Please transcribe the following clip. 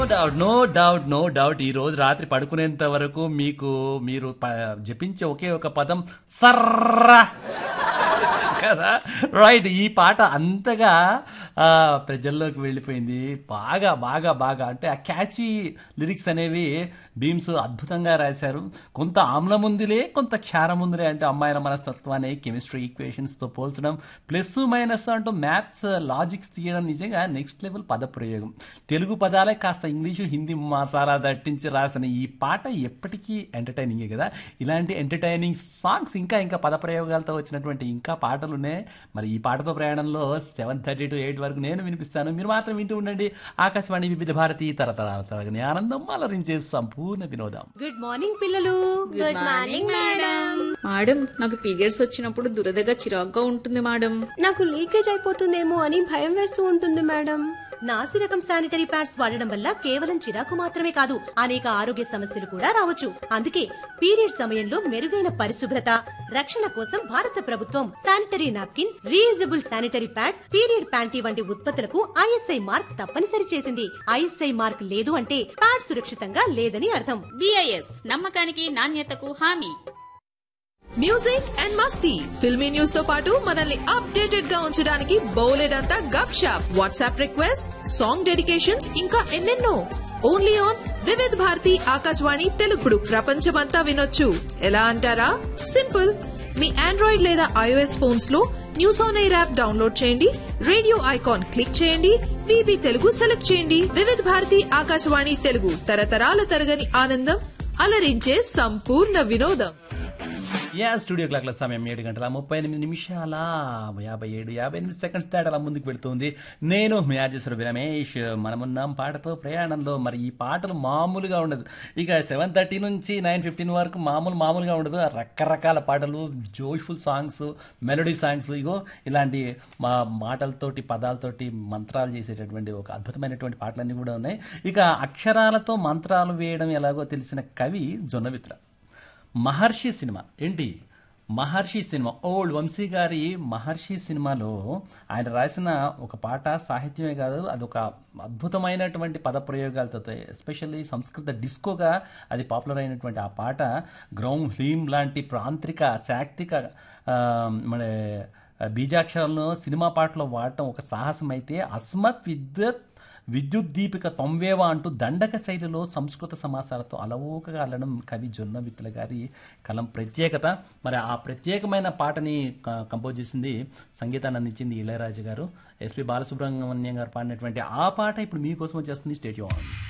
doubt no doubt no doubt ఈ రోజు రాత్రి పడుకునేంత వరకు మీకు మీరు ప- జపించే ఒకే ఒక పదం సర్రా కదా రైట్ ఈ పాట అంతగా ఆ, ప్రజల్లోకి వెళ్ళిపోయింది బాగా బాగా బాగా అంటే ఆ క్యాచీ లిరిక్స్ అనేవి బీమ్స్ అద్భుతంగా రాశారు కొంత ఆమ్లం ఉందిలే కొంత క్షారం ఉందిలే అంటే అమ్మాయిల మనస్తత్వాన్ని కెమిస్ట్రీ ఈక్వేషన్స్తో పోల్చడం ప్లస్ మైనస్ అంటూ మ్యాథ్స్ లాజిక్స్ తీయడం నిజంగా నెక్స్ట్ లెవెల్ పదప్రయోగం తెలుగు పదాలే కాస్త ఇంగ్లీషు హిందీ మసాలా దట్టించి రాసిన ఈ పాట ఎప్పటికీ ఎంటర్టైనింగే కదా ఇలాంటి ఎంటర్టైనింగ్ సాంగ్స్ ఇంకా ఇంకా పదప్రయోగాలతో వచ్చినటువంటి ఇంకా పాటలు ఉన్నాయి మరి ఈ పాటతో ప్రయాణంలో సెవెన్ థర్టీ టు ఎయిట్ వరకు నేను వినిపిస్తాను మీరు మాత్రం వింటూ ఉండండి ఆకాశవాణి వివిధ భారతి తరతరాల తరగని ఆనందం అలరించే సంపూర్ణ వినోదం గుడ్ మార్నింగ్ పిల్లలు గుడ్ మార్నింగ్ మేడం మేడం నాకు పీరియడ్స్ వచ్చినప్పుడు దురదగా చిరాగ్గా ఉంటుంది మేడం నాకు లీకేజ్ అయిపోతుందేమో అని భయం వేస్తూ ఉంటుంది మేడం నాసి రకం శానిటరీ ప్యాడ్స్ వాడడం వల్ల కేవలం చిరాకు మాత్రమే కాదు అనేక ఆరోగ్య సమస్యలు కూడా రావచ్చు అందుకే పీరియడ్ సమయంలో మెరుగైన పరిశుభ్రత రక్షణ కోసం భారత ప్రభుత్వం sanitary napkin reusable sanitary pad period panty వంటి ఉత్పత్తులకు ఐఎస్ఐ మార్క్ తప్పనిసరి చేసింది ఐఎస్ఐ మార్క్ లేదు అంటే ప్యాడ్ సురక్షితంగా లేదని అర్థం బిఐఎస్ నమ్మకానికి నాణ్యతకు హామీ మ్యూజిక్ అండ్ మస్తీ ఫిల్మీ న్యూస్ తో పాటు మనల్ని అప్డేటెడ్ గా ఉంచడానికి బౌలెడంతా gupshup WhatsApp request song dedications ఇంకా ఎన్నెన్నో ఓన్లీ ఆన్ వివిధ్ భారతి ఆకాశవాణి తెలుగుడు ప్రపంచమంతా వినొచ్చు ఎలా అంటారా సింపుల్ మీ ఆండ్రాయిడ్ లేదా ఐఓఎస్ ఫోన్స్ లో news on air app download చేయండి రేడియో ఐకాన్ క్లిక్ చేయండి విబి తెలుగు సెలెక్ట్ చేయండి వివిధ భారతి ఆకాశవాణి తెలుగు తరతరాల తరగని ఆనందం అలరించే సంపూర్ణ వినోదం యా స్టూడియో క్లాక్ల సమయం ఏడు గంటల ముప్పై ఎనిమిది నిమిషాల యాభై ఏడు యాభై ఎనిమిది సెకండ్స్ తేడాల ముందుకు వెళుతుంది నేను మీ ఆర్జేశ్వర రమేష్ మనమున్నాం పాటతో ప్రయాణంలో మరి ఈ పాటలు మామూలుగా ఉండదు ఇక సెవెన్ థర్టీ నుంచి నైన్ ఫిఫ్టీన్ వరకు మామూలు మామూలుగా ఉండదు రకరకాల పాటలు జోష్ఫుల్ సాంగ్స్ మెలోడీ సాంగ్స్ ఇగో ఇలాంటి మా మాటలతోటి పదాలతోటి మంత్రాలు చేసేటటువంటి ఒక అద్భుతమైనటువంటి పాటలన్నీ కూడా ఉన్నాయి ఇక అక్షరాలతో మంత్రాలు వేయడం ఎలాగో తెలిసిన కవి జొన్నవిత్ర మహర్షి సినిమా ఏంటి మహర్షి సినిమా ఓల్డ్ వంశీ గారి మహర్షి సినిమాలో ఆయన రాసిన ఒక పాట సాహిత్యమే కాదు అదొక అద్భుతమైనటువంటి పదప్రయోగాలతో ఎస్పెషల్లీ సంస్కృత డిస్కోగా అది పాపులర్ అయినటువంటి ఆ పాట గ్రౌండ్ హ్లీమ్ లాంటి ప్రాంతిక శాక్తిక ఆ, మన బీజాక్షరాలను సినిమా పాటలో వాడటం ఒక సాహసం అయితే అస్మత్ విద్యుత్ విద్యుత్ దీపిక తొంవేవ అంటూ దండక శైలిలో సంస్కృత సమాసాలతో అలవోకగా అల్లడం కవి జొన్న విత్తుల గారి కలం ప్రత్యేకత మరి ఆ ప్రత్యేకమైన పాటని క- కంపోజ్ చేసింది సంగీతాన్ని అందించింది ఇళయరాజు గారు ఎస్పి బాలసుబ్రహ్మణ్యం గారు పాడినటువంటి ఆ పాట ఇప్పుడు మీకోసం వచ్చేస్తుంది స్టేడియం